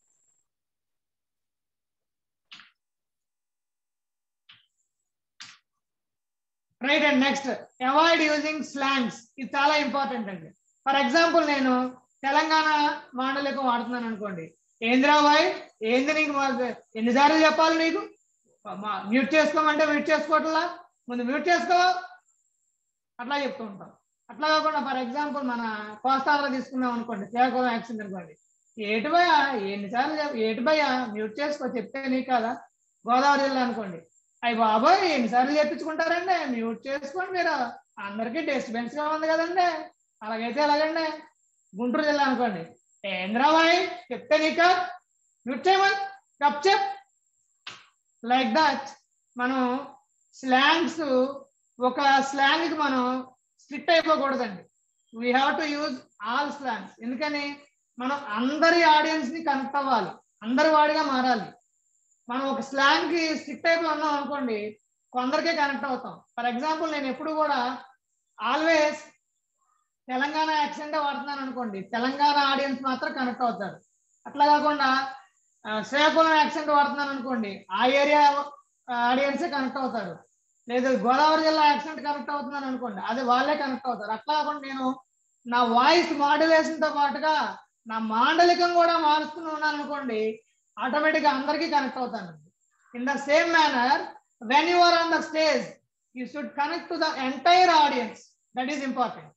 right and next avoid using slangs ఇది చాలా ఇంపార్టెంట్ అండి ఫర్ ఎగ్జాంపుల్ నేను తెలంగాణ మాండలికం వాడుతున్నాను అనుకోండి ఏంద్రా బాయ్ ఏంది నీకు మా- ఎన్నిసార్లు చెప్పాలి నీకు మ్యూట్ చేసుకోమంటే మ్యూట్ చేసుకోవట్లా ముందు మ్యూట్ చేసుకో అట్లా చెప్తూ ఉంటాం అట్లా కాకుండా ఫర్ ఎగ్జాంపుల్ మన కోస్తాంధ్ర తీసుకున్నాం అనుకోండి శ్రీకాకుళం యాక్సిడెంట్ అనుకోండి ఏటి భయ ఎన్నిసార్లు చెప్- ఏటి భయ మ్యూట్ చేసుకో చెప్తే నీ కదా గోదావరి జిల్లా అనుకోండి అయ్యి బాబాయ్ ఎన్నిసార్లు చెప్పించుకుంటారండి మ్యూట్ చేసుకోండి మీరు అందరికీ డిస్టర్బెన్స్ గా ఉంది కదండి అలాగైతే ఎలాగండి గుంటూరు జిల్లా అనుకోండి ఏంద్రాబాయ్ చెప్తే నీక మ్యూట్ చేయమని కప్ చెప్ లైక్ దట్ మనం స్లాంగ్స్ ఒక స్లాంగ్ కి మనం స్ట్రిక్ట్ అయిపోకూడదండి we have to use all slangs ఎందుకని మనం అందరి ఆడియన్స్ ని కనెక్ట్ అవ్వాలి అందరి వాడిగా మారాలి మనం ఒక స్లాంగ్ కి స్ట్రిక్ట్ అయిపోయి ఉన్నాం అనుకోండి కొందరికే కనెక్ట్ అవుతాం ఫర్ ఎగ్జాంపుల్ నేను ఎప్పుడు కూడా ఆల్వేస్ తెలంగాణ యాక్సెంట్ వాడుతున్నాను అనుకోండి తెలంగాణ ఆడియన్స్ మాత్రం కనెక్ట్ అవుతారు అట్లా కాకుండా ఆ, శ్రీకాకుళం యాక్సెంట్ వాడుతున్నాను అనుకోండి ఆ ఏరియా ఆడియన్సే కనెక్ట్ అవుతారు లేదు గోదావరి జిల్లా యాక్సెంట్ కనెక్ట్ అవుతున్నాను అనుకోండి అది వాళ్ళే కనెక్ట్ అవుతారు అట్లా కాకుండా నేను నా వాయిస్ మాడ్యులేషన్ తో పాటుగా నా మాండలికం కూడా మారుస్తూ ఉన్నాను అనుకోండి ఆటోమేటిక్ గా అందరికీ కనెక్ట్ అవుతాను in the same manner when you are on the stage you should connect to the entire audience that is important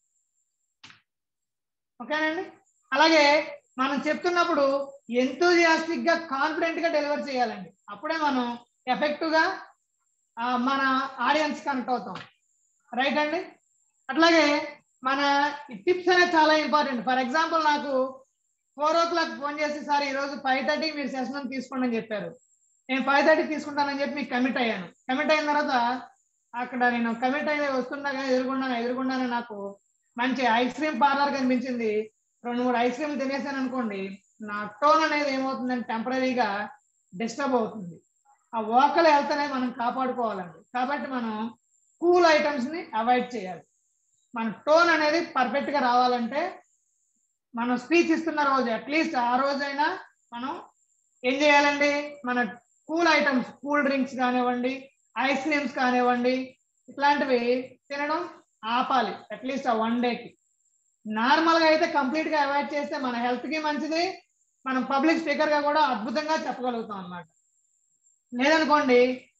ఓకేనండి అలాగే మనం చెప్తున్నప్పుడు ఎంతూజియాస్టిక్ గా కాన్ఫిడెంట్ గా డెలివర్ చేయాలండి అప్పుడే మనం ఎఫెక్టివ్ గా ఆ, మన ఆడియన్స్ కనెక్ట్ అవుతాం రైట్ అండి అట్లాగే మన టిప్స్ అనేది చాలా ఇంపార్టెంట్ ఫర్ ఎగ్జాంపుల్ నాకు ఫోర్ ఓ క్లాక్ ఫోన్ చేసి సార్ ఈ రోజు ఫైవ్ థర్టీకి మీరు సెషన్ తీసుకోండి అని చెప్పారు నేను ఫైవ్ థర్టీకి తీసుకుంటానని చెప్పి మీకు కమిట్ అయ్యాను కమిట్ అయిన తర్వాత అక్కడ నేను కమిట్ అయ్యి వస్తుండగా ఎదురుకున్నాను ఎదురుకున్నాను నాకు మంచి ఐస్ క్రీమ్ పార్లర్ కనిపించింది రెండు మూడు ఐస్ క్రీమ్ తినేసాను అనుకోండి నా టోన్ అనేది ఏమవుతుందంటే టెంపరీగా డిస్టర్బ్ అవుతుంది ఆ వోకల్ హెల్త్ అనేది మనం కాపాడుకోవాలండి కాబట్టి మనం కూల్ ఐటమ్స్ ని అవాయిడ్ చేయాలి మన టోన్ అనేది పర్ఫెక్ట్ గా రావాలంటే మనం స్పీచ్ ఇస్తున్న రోజు అట్లీస్ట్ ఆ రోజైనా మనం ఏం చేయాలండి మన కూల్ ఐటమ్స్ కూల్ డ్రింక్స్ కానివ్వండి ఐస్ క్రీమ్స్ కానివ్వండి ఇట్లాంటివి తినడం ఆపాలి అట్లీస్ట్ ఆ వన్ డేకి నార్మల్ గా అయితే కంప్లీట్ గా అవాయిడ్ చేస్తే మన హెల్త్ కి మంచిది మనం పబ్లిక్ స్పీకర్ గా కూడా అద్భుతంగా చెప్పగలుగుతాం అన్నమాట లేదనుకోండి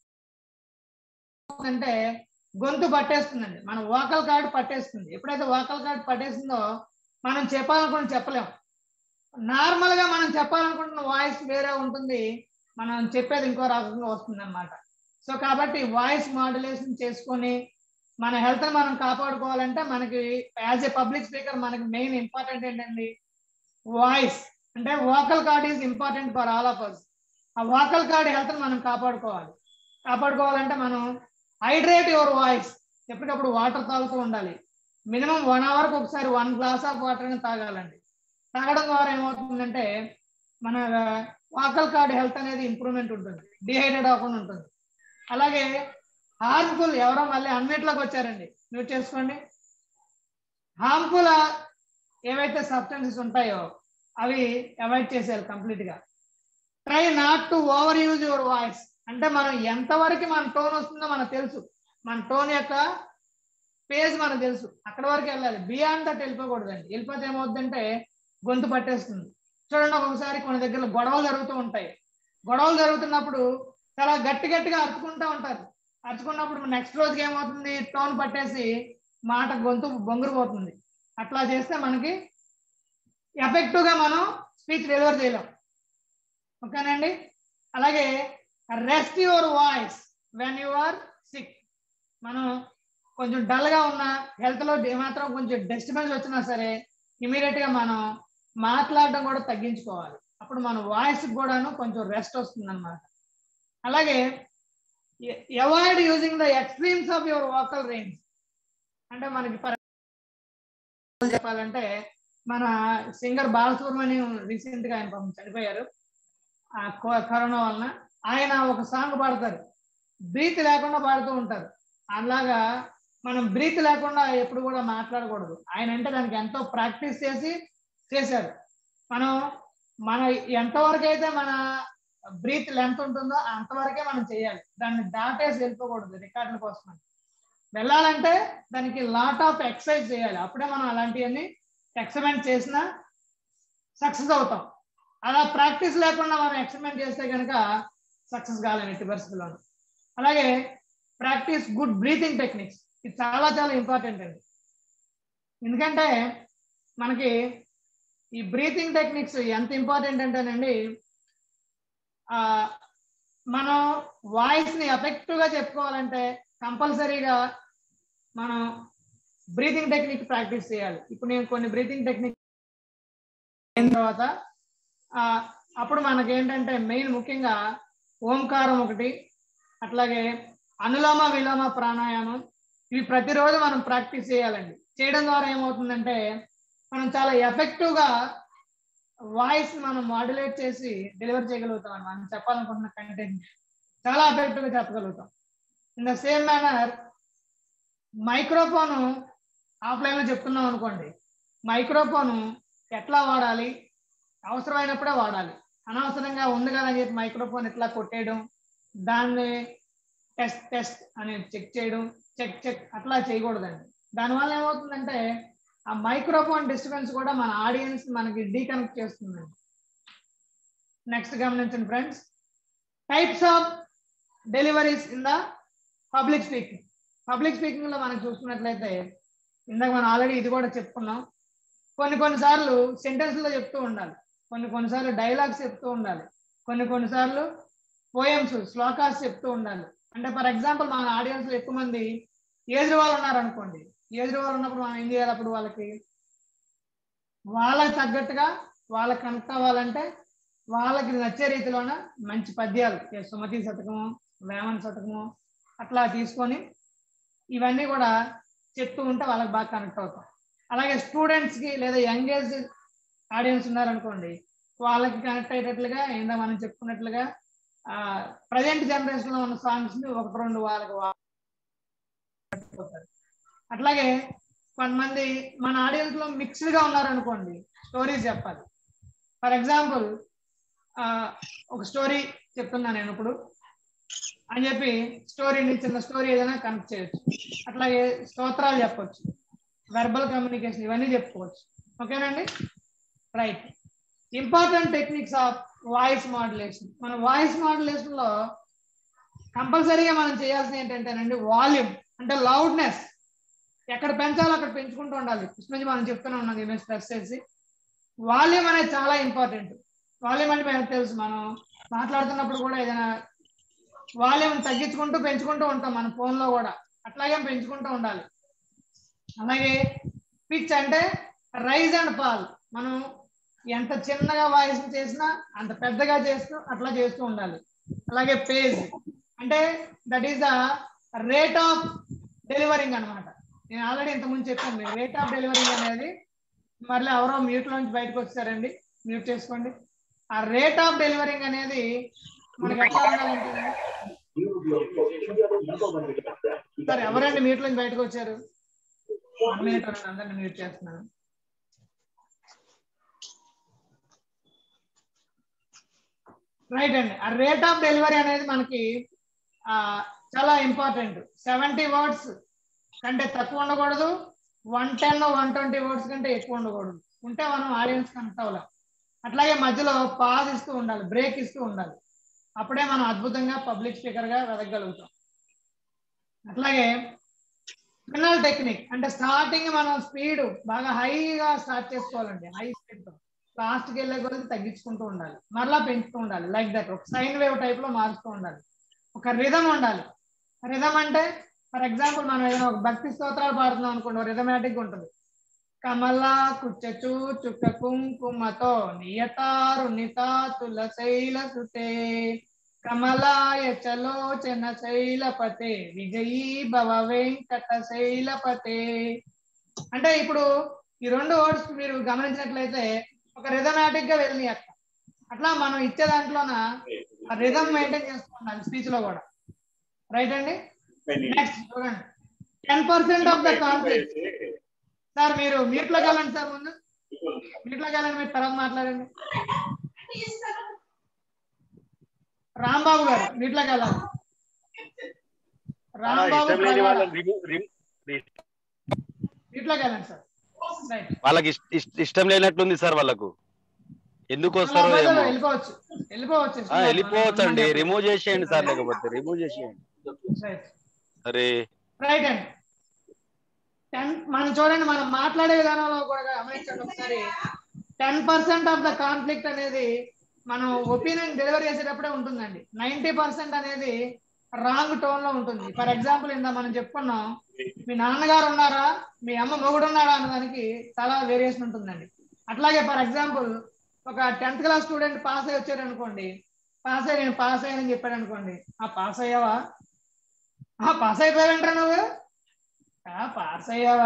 అంటే గొంతు పట్టేస్తుందండి మన వాకల్ కార్డు పట్టేస్తుంది ఎప్పుడైతే వాకల్ కార్డు పట్టేసిందో మనం చెప్పాలనుకుని చెప్పలేం నార్మల్ గా మనం చెప్పాలనుకుంటున్న వాయిస్ వేరే ఉంటుంది మనం చెప్పేది ఇంకో రకంగా వస్తుంది అనమాట సో కాబట్టి వాయిస్ మాడ్యులేషన్ చేసుకొని మన హెల్త్ మనం కాపాడుకోవాలంటే మనకి యాజ్ ఏ పబ్లిక్ స్పీకర్ మనకి మెయిన్ ఇంపార్టెంట్ ఏంటండి వాయిస్ అంటే vocal cord is important for all of us ఆ వాకల్ కార్డ్ హెల్త్ మనం కాపాడుకోవాలి కాపాడుకోవాలంటే మనం హైడ్రేట్ యువర్ వాయిస్ ఎప్పటికప్పుడు వాటర్ తాగుతూ ఉండాలి మినిమం వన్ అవర్కి ఒకసారి వన్ గ్లాస్ ఆఫ్ వాటర్ అని తాగాలండి తాగడం ద్వారా ఏమవుతుందంటే మన వాకల్ కార్డ్ హెల్త్ అనేది ఇంప్రూవ్మెంట్ ఉంటుంది డిహైడ్రేట్ అవ్వకుండా ఉంటుంది అలాగే హార్మ్ఫుల్ ఎవరో మళ్ళీ అన్నిట్లోకి వచ్చారండి మ్యూట్ చేసుకోండి హార్మ్ఫుల్ ఏవైతే సబ్స్టెన్సెస్ ఉంటాయో అవి అవాయిడ్ చేసేయాలి కంప్లీట్ గా try not to overuse your voice అంటే మనం ఎంతవరకు మన టోన్ వస్తుందో మనకు తెలుసు మన టోన్ యొక్క పేజ్ మనకు తెలుసు అక్కడ వరకు వెళ్ళాలి బియాండ్ దట్ వెళ్ళిపోకూడదండి వెళ్ళిపోతే ఏమవుతుందంటే గొంతు పట్టేస్తుంది చూడండి ఒక్కొక్కసారి కొన్ని దగ్గర గొడవలు జరుగుతూ ఉంటాయి గొడవలు జరుగుతున్నప్పుడు చాలా గట్టి గట్టిగా అరుచుకుంటూ ఉంటారు అరుచుకున్నప్పుడు నెక్స్ట్ రోజుకి ఏమవుతుంది టోన్ పట్టేసి మాట గొంతు బొంగురు పోతుంది అట్లా చేస్తే మనకి ఎఫెక్టివ్ గా మనం స్పీచ్ డెలివర్ చేయలేం ఓకేనండి అలాగే rest your voice when you are sick మనం కొంచెం డల్ గా ఉన్న హెల్త్ లో మాత్రం కొంచెం డిస్టర్బెన్స్ వచ్చినా సరే ఇమీడియట్ గా మనం మాట్లాడడం కూడా తగ్గించుకోవాలి అప్పుడు మన వాయిస్ కూడాను కొంచెం రెస్ట్ వస్తుంది అనమాట అలాగే avoid using the extremes of your vocal range అంటే మనకి for example చెప్పాలంటే మన సింగర్ బాలసుబ్రహ్మణ్యం రీసెంట్ గా ఆయన పాపం చనిపోయారు ఆ కో- కరోనా వలన ఆయన ఒక సాంగ్ పాడతారు బ్రీత్ లేకుండా పాడుతూ ఉంటారు అలాగా మనం బ్రీత్ లేకుండా ఎప్పుడు కూడా మాట్లాడకూడదు ఆయన అంటే దానికి ఎంతో ప్రాక్టీస్ చేసి చేశారు మనం మన ఎంతవరకు అయితే మన బ్రీత్ లెంత్ ఉంటుందో అంతవరకే మనం చేయాలి దాన్ని దాటేసి వెళ్ళిపోకూడదు రికార్డుల కోసం వెళ్ళాలంటే దానికి లాట్ ఆఫ్ ఎక్సర్సైజ్ చేయాలి అప్పుడే మనం అలాంటివన్నీ ఎక్స్పెరిమెంట్ చేసినా సక్సెస్ అవుతాం అలా ప్రాక్టీస్ లేకుండా మనం ఎక్స్పెరిమెంట్ చేస్తే కనుక సక్సెస్ కాలేని ఎట్టి పరిస్థితుల్లో అలాగే ప్రాక్టీస్ గుడ్ బ్రీతింగ్ టెక్నిక్స్ ఇది చాలా చాలా ఇంపార్టెంట్ అండి ఎందుకంటే మనకి ఈ బ్రీతింగ్ టెక్నిక్స్ ఎంత ఇంపార్టెంట్ అంటేనండి ఆ, మనం వాయిస్ ని ఎఫెక్టివ్ గా చెప్పుకోవాలంటే కంపల్సరీగా మనం బ్రీతింగ్ టెక్నిక్ ప్రాక్టీస్ చేయాలి ఇప్పుడు నేను కొన్ని బ్రీతింగ్ టెక్నిక్ అయిన తర్వాత ఆ, అప్పుడు మనకి ఏంటంటే మెయిన్ ముఖ్యంగా ఓంకారం ఒకటి అట్లాగే అనులోమ విలోమ ప్రాణాయామం ఇవి ప్రతిరోజు మనం ప్రాక్టీస్ చేయాలండి చేయడం ద్వారా ఏమవుతుందంటే మనం చాలా ఎఫెక్టివ్ గా వాయిస్ మనం మాడ్యులేట్ చేసి డెలివర్ చేయగలుగుతాం అన్నమాట. మనం చెప్పాలనుకుంటున్న కంటెంట్ చాలా ఎఫెక్టివ్ గా చెప్పగలుగుతాం in the same manner microphone offline లో చెప్తున్నాం అనుకోండి మైక్రోఫోన్ ఎట్లా వాడాలి అవసరమైనప్పుడే వాడాలి అనవసరంగా ఉంది కదా అని చెప్పి మైక్రోఫోన్ ఇట్లా కొట్టేయడం దాన్ని టెస్ట్ టెస్ట్ అని చెక్ చేయడం చెక్ చెక్ అట్లా చేయకూడదండి దానివల్ల ఏమవుతుందంటే ఆ మైక్రోఫోన్ డిస్టర్బెన్స్ కూడా మన ఆడియన్స్ మనకి డీకనెక్ట్ చేస్తుందండి నెక్స్ట్ గమనించండి friends types of deliveries in the public speaking public speaking లో మనం చూసుకున్నట్లయితే ఇందాక మనం ఆల్రెడీ ఇది కూడా చెప్పుకున్నాం కొన్ని కొన్నిసార్లు సెంటెన్స్ లో చెప్తూ ఉండాలి కొన్ని కొన్నిసార్లు డైలాగ్స్ చెప్తూ ఉండాలి కొన్ని కొన్నిసార్లు పోయమ్స్ శ్లోకాస్ చెప్తూ ఉండాలి అంటే ఫర్ ఎగ్జాంపుల్ మన ఆడియన్స్ లో ఎక్కువ మంది ఏజ్డ్ వాళ్ళు ఉన్నారు అనుకోండి ఏజ్డ్ వాళ్ళు ఉన్నప్పుడు మనం ఏం చేయాలి అప్పుడు వాళ్ళకి వాళ్ళకి తగ్గట్టుగా వాళ్ళకి కనెక్ట్ అవ్వాలంటే వాళ్ళకి నచ్చే రీతిలోన మంచి పద్యాలు ఏ సుమతి శతకము వేమన శతకము అట్లా తీసుకొని ఇవన్నీ కూడా చెప్తూ ఉంటే వాళ్ళకి బాగా కనెక్ట్ అవుతాం అలాగే స్టూడెంట్స్ కి లేదా యంగ్ ఏజ్ ఆడియన్స్ ఉన్నారనుకోండి వాళ్ళకి కనెక్ట్ అయ్యేటట్లుగా ఏందో మనం చెప్పుకున్నట్లుగా ప్రజెంట్ జనరేషన్ లో ఉన్న సాంగ్స్ ని ఒకటి రెండు వాళ్ళకి వా- అట్లాగే కొంతమంది మన ఆడియన్స్ లో మిక్స్డ్ గా ఉన్నారనుకోండి స్టోరీస్ చెప్పాలి ఫర్ ఎగ్జాంపుల్ ఒక స్టోరీ చెప్తున్నా నేను ఇప్పుడు అని చెప్పి స్టోరీని చిన్న స్టోరీ ఏదైనా కనెక్ట్ చేయొచ్చు అట్లాగే స్తోత్రాలు చెప్పొచ్చు వెర్బల్ కమ్యూనికేషన్ ఇవన్నీ చెప్పుకోవచ్చు ఓకేనండి right important techniques of voice modulation మన వాయిస్ మాడ్యులేషన్ లో కంపల్సరీగా మనం చేయాల్సింది ఏంటంటేనండి వాల్యూమ్ అంటే లౌడ్నెస్ ఎక్కడ పెంచాలో అక్కడ పెంచుకుంటూ ఉండాలి ఫస్ట్ నుంచి మనం చెప్తూనే ఉన్నాం దీని మీద స్ట్రెస్ చేసి వాల్యూమ్ అనేది చాలా ఇంపార్టెంట్ వాల్యూమ్ అంటే మనకు తెలుసు మనం మాట్లాడుతున్నప్పుడు కూడా ఏదైనా వాల్యూమ్ తగ్గించుకుంటూ పెంచుకుంటూ ఉంటాం మన phone లో కూడా అట్లాగే పెంచుకుంటూ ఉండాలి అలాగే పిచ్ అంటే రైజ్ అండ్ పాల్ మనం ఎంత చిన్నగా వాయిస్ చేసినా అంత పెద్దగా చేస్తూ అట్లా చేస్తూ ఉండాలి అలాగే పేజ్ అంటే that is the rate of delivering అన్నమాట నేను ఆల్రెడీ ఇంతకుముందు చెప్పాను మీకు రేట్ ఆఫ్ డెలివరింగ్ అనేది మళ్ళీ ఎవరో మ్యూట్ లోంచి బయటకు వచ్చారండి మ్యూట్ చేసుకోండి ఆ రేట్ ఆఫ్ డెలివరింగ్ అనేది మనకి ఎట్లా ఉండాలంటే సరే ఎవరండి మ్యూట్ లోంచి బయటకు వచ్చారు వన్ మినిట్ అందరిని మ్యూట్ చేస్తున్నాను రైట్ అండి ఆ రేట్ ఆఫ్ డెలివరీ అనేది మనకి ఆ, చాలా ఇంపార్టెంట్ సెవెంటీ వర్డ్స్ కంటే తక్కువ ఉండకూడదు one ten one twenty words కంటే ఎక్కువ ఉండకూడదు ఉంటే మనం ఆడియన్స్ కనెక్ట్ అవ్వలేం అట్లాగే మధ్యలో పాజ్ ఇస్తూ ఉండాలి బ్రేక్ ఇస్తూ ఉండాలి అప్పుడే మనం అద్భుతంగా పబ్లిక్ స్పీకర్ గా వెదగలుగుతాం అట్లాగే ఫినల్ టెక్నిక్ అంటే స్టార్టింగ్ మనం స్పీడ్ బాగా హైగా స్టార్ట్ చేసుకోవాలండి హై స్పీడ్ తో లాస్ట్కి వెళ్ళే కొద్ది తగ్గించుకుంటూ ఉండాలి మరలా పెంచుతూ ఉండాలి లైక్ దట్ ఒక సైన్ వేవ్ టైప్ లో మారుస్తూ ఉండాలి ఒక రిధం ఉండాలి రిధం అంటే ఫర్ ఎగ్జాంపుల్ మనం ఏదైనా ఒక భక్తి స్తోత్రాలు పాడుతున్నాం అనుకోండి రిథమాటిక్ ఉంటుంది కమలా కుచ్చచూ చుక్క కుంకుమతో నియతారు నితా తులశైల సుతే కమలాయ చలోచన శైలపతే విజయీ భవ వెంకట శైలపతే అంటే ఇప్పుడు ఈ రెండు వర్డ్స్ మీరు గమనించినట్లయితే ఒక రిథమాటిక్ గా వెళ్ళి అక్క అట్లా మనం ఇచ్చే దాంట్లోన ఆ రిథం మెయింటైన్ చేస్తూ ఉండాలి స్పీచ్ లో కూడా రైట్ అండి నెక్స్ట్ చూడండి ten percent of the conflict sir మీరు మ్యూట్ లోకి వెళ్ళండి సార్ ముందు మ్యూట్ లోకి వెళ్ళండి మీరు తర్వాత మాట్లాడండి రాంబాబు గారు మ్యూట్ లోకి వెళ్ళాలి రాంబాబు ఇష్టం లేని ప్రగాఢ. వాళ్ళని రిమూవ్ రిమూవ్ మ్యూట్ లోకి వెళ్ళండి సార్ రైట్ వాళ్ళకి ఇష్ట- ఇష్ట- ఇష్టం లేనట్లుంది సార్ వాళ్ళకు ఎందుకు వస్తారో ఏమో వెళ్ళిపోవచ్చు వెళ్ళిపోవచ్చు ఆ, వెళ్ళిపోవచ్చు అండి రిమూవ్ చేసేయండి సార్ లేకపోతే రిమూవ్ చేసేయండి రైట్ అరే రైట్ అండి టెన్ మనం చూడండి మనం మాట్లాడే విధానంలో కూడా గమనించండి ఒకసారి ten percent of the conflict అనేది మనం ఒపీనియన్ డెలివరీ చేసేటప్పుడే ఉంటుందండి నైన్టీ పర్సెంట్ అనేది రాంగ్ టోన్ లో ఉంటుంది ఫర్ ఎగ్జాంపుల్ ఇందా మనం చెప్పుకున్నాం మీ నాన్నగారు ఉన్నారా మీ అమ్మ మొగుడు ఉన్నాడా అన్న దానికి చాలా వేరియేషన్ ఉంటుందండి అట్లాగే ఫర్ ఎగ్జాంపుల్ ఒక టెన్త్ క్లాస్ స్టూడెంట్ పాస్ అయ్యి వచ్చారు అనుకోండి పాస్ అయ్యి నేను పాస్ అయ్యానని చెప్పాడు అనుకోండి ఆ పాస్ అయ్యావా ఆ పాస్ అయిపోయావంటారా నువ్వు ఆ పాస్ అయ్యావా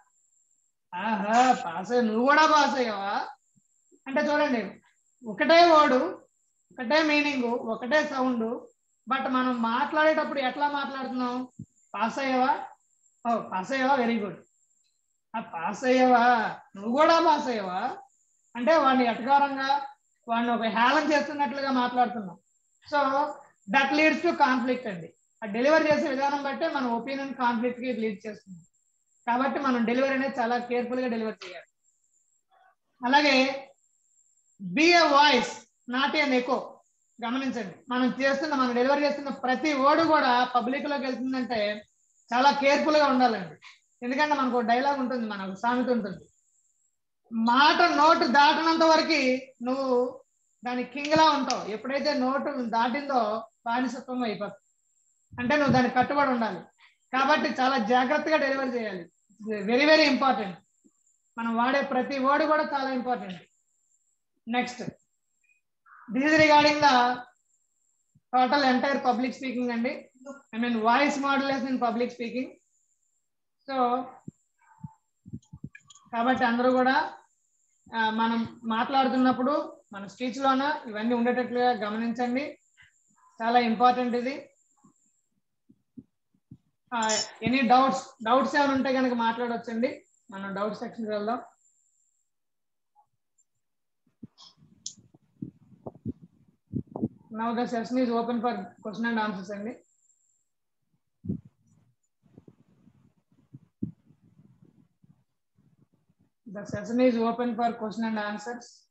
ఆహా పాస్ అయ్యా నువ్వు కూడా పాస్ అయ్యావా అంటే చూడండి ఒకటే వర్డ్ ఒకటే మీనింగ్ ఒకటే సౌండ్ బట్ మనం మాట్లాడేటప్పుడు ఎట్లా మాట్లాడుతున్నాం పాస్ అయ్యావా ఓ పాస్ అయ్యావా వెరీ గుడ్ ఆ పాస్ అయ్యావా నువ్వు కూడా పాస్ అయ్యావా అంటే వాడిని ఎటకారంగా వాడిని ఒక హేళన చేస్తున్నట్లుగా మాట్లాడుతున్నాం so that leads to conflict అండి ఆ డెలివరీ చేసే విధానం బట్టే మన ఒపీనియన్ కాన్ఫ్లిక్ట్ కి లీడ్ చేస్తుంది కాబట్టి మనం డెలివరీ అనేది చాలా కేర్ఫుల్ గా డెలివరీ చేయాలి అలాగే be a voice not an echo గమనించండి మనం చేస్తున్న మనం డెలివరీ చేస్తున్న ప్రతి వర్డ్ కూడా పబ్లిక్ లోకి వెళ్తుందంటే చాలా కేర్ఫుల్ గా ఉండాలండి ఎందుకంటే మనకు డైలాగ్ ఉంటుంది మనకు సామెత ఉంటుంది మాట నోటు దాటినంత వరకు నువ్వు దాని కింగ్ లా ఉంటావు ఎప్పుడైతే నోటు దాటిందో బానిసత్వం అయిపోతుంది అంటే నువ్వు దానికి కట్టుబడి ఉండాలి కాబట్టి చాలా జాగ్రత్తగా డెలివరీ చేయాలి వెరీ వెరీ ఇంపార్టెంట్ మనం వాడే ప్రతి వర్డ్ కూడా చాలా important next this regarding the total entire public speaking అండి I mean voice modulation in public speaking so కాబట్టి అందరూ కూడా ఆ, మనం మాట్లాడుతున్నప్పుడు మన స్పీచ్ లోన ఇవన్నీ ఉండేటట్లుగా గమనించండి చాలా ఇంపార్టెంట్ ఇది ఎనీ డౌట్స్ డౌట్స్ ఏమైనా ఉంటే కనుక మాట్లాడవచ్చండి మనం డౌట్ సెక్షన్ వెళ్దాం now the session is open for question and answers అండి The session is open for question and answers.